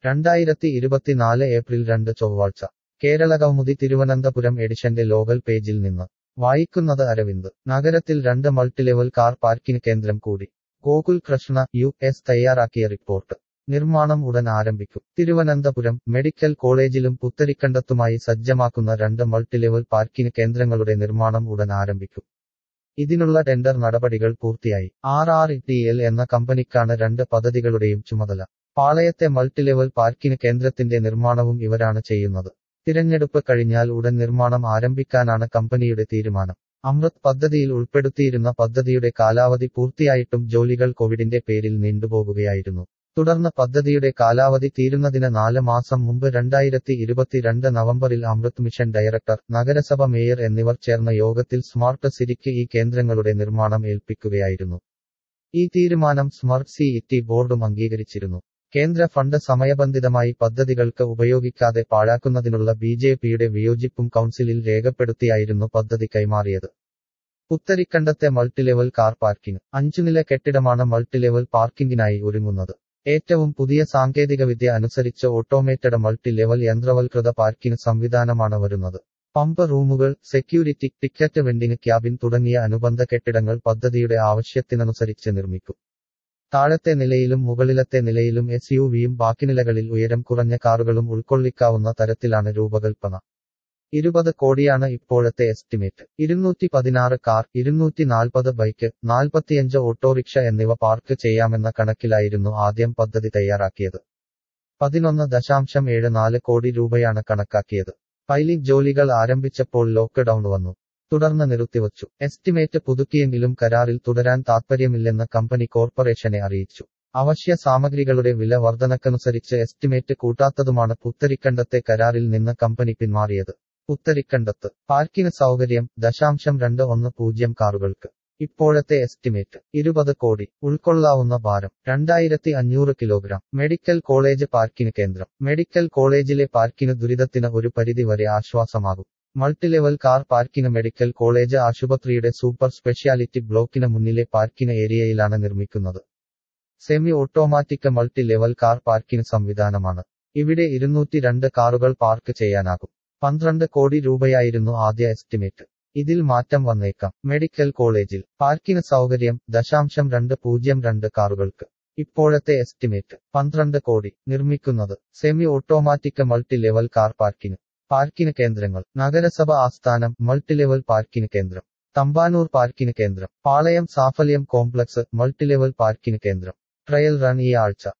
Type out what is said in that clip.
രണ്ടായിരത്തി ഇരുപത്തിനാല് ഏപ്രിൽ രണ്ട് ചൊവ്വാഴ്ച കേരളകൗമുദി തിരുവനന്തപുരം എഡിഷന്റെ ലോകൽ പേജിൽ നിന്ന് വായിക്കുന്നത് അരവിന്ദ് നഗരത്തിൽ രണ്ട് മൾട്ടിലെവൽ കാർ പാർക്കിംഗ് കേന്ദ്രം കൂടി ഗോകുൽ കൃഷ്ണ യു എസ് തയ്യാറാക്കിയ റിപ്പോർട്ട് നിർമ്മാണം ഉടൻ ആരംഭിക്കും തിരുവനന്തപുരം മെഡിക്കൽ കോളേജിലും പുത്തരിക്കണ്ടത്തുമായി സജ്ജമാക്കുന്ന രണ്ട് മൾട്ടിലെവൽ പാർക്കിംഗ് കേന്ദ്രങ്ങളുടെ നിർമ്മാണം ഉടൻ ആരംഭിക്കും ഇതിനുള്ള ടെൻഡർ നടപടികൾ പൂർത്തിയായി ആർ ആർ ടി എൽ എന്ന കമ്പനിക്കാണ് രണ്ട് പദ്ധതികളുടെയും ചുമതല പാളയത്തെ മൾട്ടിലെവൽ പാർക്കിംഗ് കേന്ദ്രത്തിന്റെ നിർമ്മാണവും ഇവരാണ് ചെയ്യുന്നത് തിരഞ്ഞെടുപ്പ് കഴിഞ്ഞാൽ ഉടൻ നിർമ്മാണം ആരംഭിക്കാനാണ് കമ്പനിയുടെ തീരുമാനം അമൃത് പദ്ധതിയിൽ ഉൾപ്പെടുത്തിയിരുന്ന പദ്ധതിയുടെ കാലാവധി പൂർത്തിയായിട്ടും ജോലികൾ കോവിഡിന്റെ പേരിൽ നീണ്ടുപോകുകയായിരുന്നു തുടർന്ന് പദ്ധതിയുടെ കാലാവധി തീരുന്നതിന് നാല് മാസം മുമ്പ് രണ്ടായിരത്തി ഇരുപത്തിരണ്ട് നവംബറിൽ അമൃത് മിഷൻ ഡയറക്ടർ നഗരസഭ മേയർ എന്നിവർ ചേർന്ന യോഗത്തിൽ സ്മാർട്ട് സിറ്റിക്ക് ഈ കേന്ദ്രങ്ങളുടെ നിർമ്മാണം ഏൽപ്പിക്കുകയായിരുന്നു ഈ തീരുമാനം സ്മാർട്ട് സി ഇറ്റി ബോർഡും അംഗീകരിച്ചിരുന്നു കേന്ദ്ര ഫണ്ട് സമയബന്ധിതമായി പദ്ധതികൾക്ക് ഉപയോഗിക്കാതെ പാഴാക്കുന്നതിനുള്ള ബി ജെ പിയുടെ വിയോജിപ്പും കൗൺസിലിൽ രേഖപ്പെടുത്തിയായിരുന്നു പദ്ധതി കൈമാറിയത് പുത്തരിക്കണ്ടത്തെ മൾട്ടിലെവൽ കാർ പാർക്കിംഗ് അഞ്ചുനില കെട്ടിടമാണ് മൾട്ടിലെവൽ പാർക്കിംഗിനായി ഒരുങ്ങുന്നത് ഏറ്റവും പുതിയ സാങ്കേതികവിദ്യ അനുസരിച്ച് ഓട്ടോമേറ്റഡ് മൾട്ടി ലെവൽ യന്ത്രവൽകൃത പാർക്കിംഗ് സംവിധാനമാണ് വരുന്നത് പമ്പ് റൂമുകൾ സെക്യൂരിറ്റി ടിക്കറ്റ് വെൻഡിംഗ് ക്യാബിൻ തുടങ്ങിയ അനുബന്ധ കെട്ടിടങ്ങൾ പദ്ധതിയുടെ ആവശ്യത്തിനനുസരിച്ച് നിർമ്മിക്കും താഴത്തെ നിലയിലും മുകളിലത്തെ നിലയിലും എസ് യു വിയും ബാക്കി നിലകളിൽ ഉയരം കുറഞ്ഞ കാറുകളും ഉൾക്കൊള്ളിക്കാവുന്ന തരത്തിലാണ് രൂപകൽപ്പന ഇരുപത് കോടിയാണ് ഇപ്പോഴത്തെ എസ്റ്റിമേറ്റ് ഇരുന്നൂറ്റി പതിനാറ് കാർ ഇരുന്നൂറ്റി നാൽപ്പത് ബൈക്ക് നാൽപ്പത്തിയഞ്ച് ഓട്ടോറിക്ഷ എന്നിവ പാർക്ക് ചെയ്യാമെന്ന കണക്കിലായിരുന്നു ആദ്യം പദ്ധതി തയ്യാറാക്കിയത് പതിനൊന്ന് ദശാംശം ഏഴ് നാല് കോടി രൂപയാണ് കണക്കാക്കിയത് പൈലിംഗ് ജോലികൾ ആരംഭിച്ചപ്പോൾ ലോക്ക്ഡൌൺ വന്നു തുടർന്ന് നിർത്തിവച്ചു എസ്റ്റിമേറ്റ് പുതുക്കിയെങ്കിലും കരാറിൽ തുടരാൻ താൽപ്പര്യമില്ലെന്ന് കമ്പനി കോർപ്പറേഷനെ അറിയിച്ചു അവശ്യ സാമഗ്രികളുടെ വില വർധനക്കനുസരിച്ച് എസ്റ്റിമേറ്റ് കൂട്ടാത്തതുമാണ് പുത്തരിക്കണ്ടത്തെ കരാറിൽ നിന്ന് കമ്പനി പിന്മാറിയത് പുത്തരിക്കണ്ടത്ത് പാർക്കിംഗ് സൗകര്യം ദശാംശം രണ്ട് ഒന്ന് പൂജ്യം കാറുകൾക്ക് ഇപ്പോഴത്തെ എസ്റ്റിമേറ്റ് ഇരുപത് കോടി ഉൾക്കൊള്ളാവുന്ന ഭാരം രണ്ടായിരത്തി അഞ്ഞൂറ് കിലോഗ്രാം മെഡിക്കൽ കോളേജ് പാർക്കിംഗ് കേന്ദ്രം മെഡിക്കൽ കോളേജിലെ പാർക്കിംഗ് ദുരിതത്തിന് ഒരു പരിധി വരെ ആശ്വാസമാകും multilevel car parking medical college ആശുപത്രിയുടെ സൂപ്പർ സ്പെഷ്യാലിറ്റി ബ്ലോക്കിന് മുന്നിലെ പാർക്കിംഗ് ഏരിയയിലാണ് നിർമ്മിക്കുന്നത് semi automatic multi level car parking സംവിധാനമാണ് ഇവിടെ ഇരുന്നൂറ്റി രണ്ട് കാറുകൾ പാർക്ക് ചെയ്യാനാകും പന്ത്രണ്ട് കോടി രൂപയായിരുന്നു ആദ്യ എസ്റ്റിമേറ്റ് ഇതിൽ മാറ്റം വന്നേക്കാം മെഡിക്കൽ കോളേജിൽ പാർക്കിംഗ് സൗകര്യം ദശാംശം രണ്ട് പൂജ്യം രണ്ട് കാറുകൾക്ക് ഇപ്പോഴത്തെ എസ്റ്റിമേറ്റ് പന്ത്രണ്ട് കോടി നിർമ്മിക്കുന്നത് semi automatic multi level car parking parking കേന്ദ്രങ്ങൾ നഗരസഭ ആസ്ഥാനം മൾട്ടിലെവൽ പാർക്കിംഗ് കേന്ദ്രം തമ്പാനൂർ പാർക്കിംഗ് കേന്ദ്രം Palayam Saphalyam complex multilevel parking കേന്ദ്രം ട്രയൽ റൺ ഈ ആഴ്ച